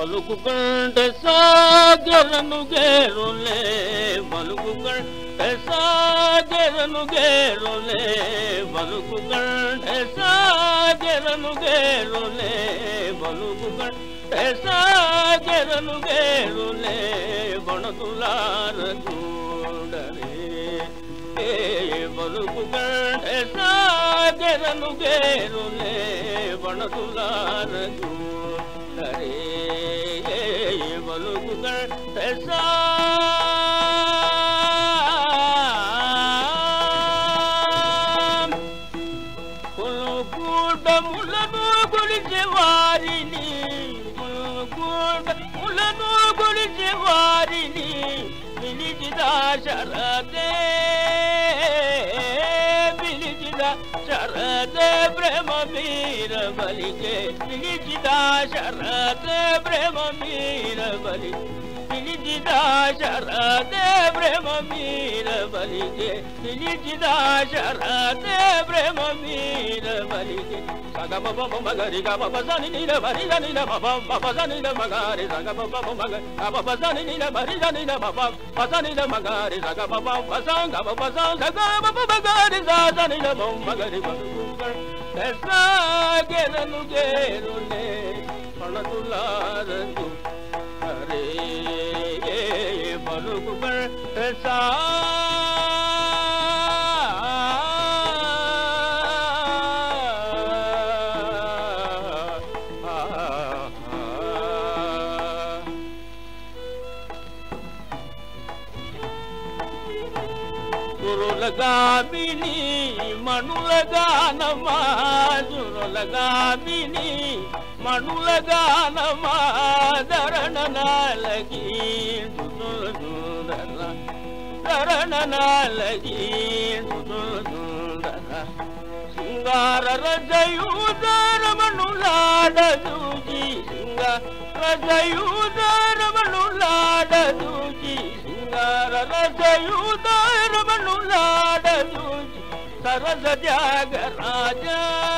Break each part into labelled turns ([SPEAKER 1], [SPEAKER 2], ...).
[SPEAKER 1] ಬಲುಕುಕಂಡ ಸಾಗರನು ಗೇರುಲೆ ಬಲುಕುಕಂಡ ಸಾಗರನು ಗೇರುಲೆ ಬಲುಕುಕಂಡ ಸಾಗರನು ಗೇರುಲೆ ಬಲುಕುಕಂಡ ಸಾಗರನು ಗೇರುಲೆ ಬಣದುಲಾರ ಗೂಡರೆ ఏ బలుకు కంఠ సాగరను గేరులే వణదులారదు హరే ఏ బలుకు కంఠ సా కూడములను గుడిచే వారిని కూడములను గుడిచే వారిని పిలిచిద శరదే పిలిచిద శరదే ప్రేమ మీర బలికే పిలిచిద శరదే ప్రేమ మీర బలి పిలిచిద శరదే ప్రేమ మీర బలికే పిలిచిద శరదే ప్రేమ మీర బలికే సగమ బమ మగరి గమ బసని నీల మరి జనిల బమ బసనిల మగారి సగమ బమ మగ గమ బసని నీల మరి జనిల బమ బసనిల మగారి సగమ బమ బసం గమ బసం సగమ బమ మగారి సాసనిల బమ మగరి గెరను గేరులే పణతులారదు హరే బలుగు సా సురులగామిని మణులగానమా సురులగామిని మణులగానమా ధరణ నాలకి ధరణ నాలకి శృంగార రజయూధరమణులాడదూజి శృంగార రజయూధరమణులాడదూజి శృంగార రజయూధరమణులాడదూజి సరస త్యాగరాజ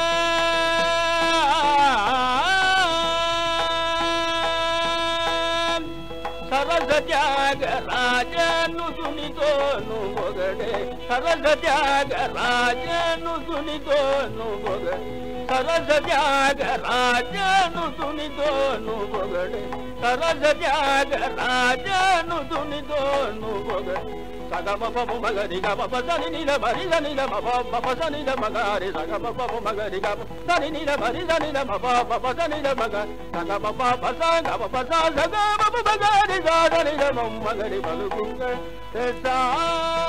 [SPEAKER 1] సరస త్యాగరాజను సునితోను మొగడే సరస త్యాగరాజను సునితోను మొగడే సరస త్యాగరాజను సునితోను మొగడే సరస త్యాగరాజను సునితోను మొగడే సగమ పపు మగరి గమ పసని నిల మరి నిల మప పసని ల మగారి సగమ పపు మగరి గమ సని నిల మరి నిల మప పసని ల మగ సగమ ప పస గమ పస సగమ పపు మగరి సాదని ల మగరి బలుకుంగ సా